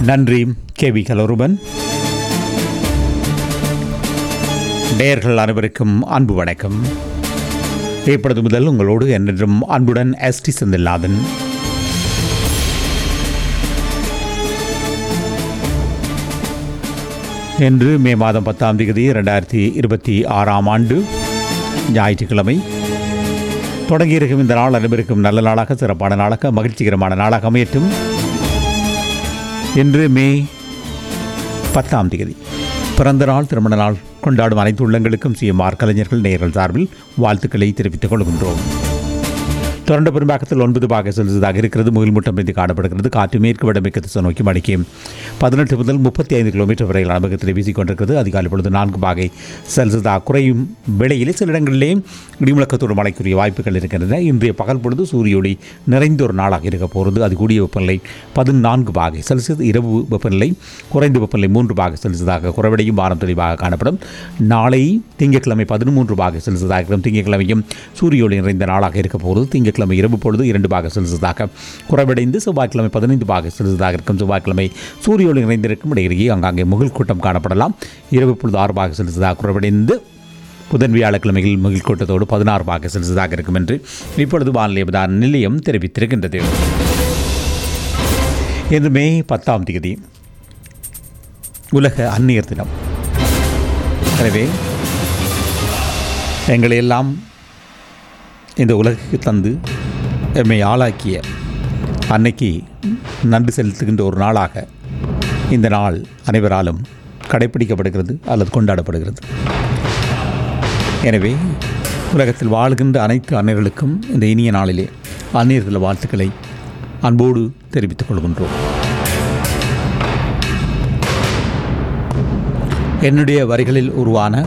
நன்றி K V கலருபன் நேயர்கள் அனைவருக்கும் அன்பு வணக்கம் இப்பொழுது முதல் உங்களோடு என்றென்றும் அன்புடன் எஸ் டி செந்தில்நாதன் இன்று மே மாதம் பத்தாம் தேதி இரண்டாயிரத்தி இருபத்தி ஆறாம் ஆண்டு ஞாயிற்றுக்கிழமை தொடங்கியிருக்கும் இந்த நாள் அனைவருக்கும் நல்ல நாளாக சிறப்பான நாளாக மகிழ்ச்சிகரமான நாளாக அமையட்டும் இன்று மே பத்தாம் தேதி பிறந்த நாள் திருமண நாள் கொண்டாடும் அனைத்து உள்ளங்களுக்கும் சிஎம்ஆர் கலைஞர்கள் நேயர்கள் சார்பில் வாழ்த்துக்களை தெரிவித்துக் கொள்கின்றோம் தொடர்ந்த பெரும்பாக்கத்தில் ஒன்பது பாக செல்சியஸாக இருக்கிறது முகில் மூட்டம் மீது காணப்படுகிறது காற்று மேற்கு வடமேற்கு திசை நோக்கி மணிக்கு பதினெட்டு முதல் முப்பத்தி ஐந்து கிலோமீட்டர் வரையில் அனுபவத்தில் வீசிக்கொண்டிருக்கிறது அதிகாலை பொழுது நான்கு பாகை செல்சியஸாக குறையும் வேளையிலே சில இடங்களிலே இடிமுழக்கத்தோடு மழைக்குரிய வாய்ப்புகள் இருக்கின்றன இன்றைய பகல் பொழுது சூரிய ஒளி நிறைந்த ஒரு நாளாக இருக்க போகிறது அது கூடிய வெப்பநிலை பதினான்கு பாகை செல்சியஸ் இரவு வெப்பநிலை குறைந்த வெப்பநிலை மூன்று பாகை செல்சியஸாக குறைவடையும் வாரம் தெளிவாக காணப்படும் நாளை திங்கட்கிழமை பதிமூன்று பாகை செல்சியஸாக இருக்கும் திங்கட்கிழமையும் சூரிய ஒளி நிறைந்த நாளாக இருக்க போகிறது திங்கட்கிழமை இரவு பொழுது இரண்டு பாக செல்சியஸாக குறைவடைந்து செவ்வாய்க்கிழமை பதினைந்து பாக செல்சியஸாக இருக்கும் செவ்வாய்க்கிழமை சூரிய ஒளி நிறைந்திருக்கும் இடையிலேயே அங்காங்கே முகில் கூட்டம் காணப்படலாம் இரவு பொழுது ஆறு பாக செல்சியஸாக குறைவடைந்து புதன் வியாழக்கிழமையில் முகில் கூட்டத்தோடு பதினாறு பாக செல்சியஸாக இருக்கும் என்று இப்பொழுது வானிலை உதாரண நிலையம் தெரிவித்திருக்கின்றது இன்று மே பத்தாம் தேதி உலக அந்நியர் தினம் எனவே எங்களை எல்லாம் இந்த உலகுக்கு தந்து எம்மை ஆளாக்கிய அன்னைக்கு நன்றி செலுத்துகின்ற ஒரு நாளாக இந்த நாள் அனைவராலும் கடைப்பிடிக்கப்படுகிறது அல்லது கொண்டாடப்படுகிறது எனவே உலகத்தில் வாழ்கின்ற அனைத்து அன்னையர்களுக்கும் இந்த இனிய நாளிலே அந்நியர்கள் வாழ்த்துக்களை அன்போடு தெரிவித்துக் கொள்கின்றோம் என்னுடைய வரிகளில் உருவான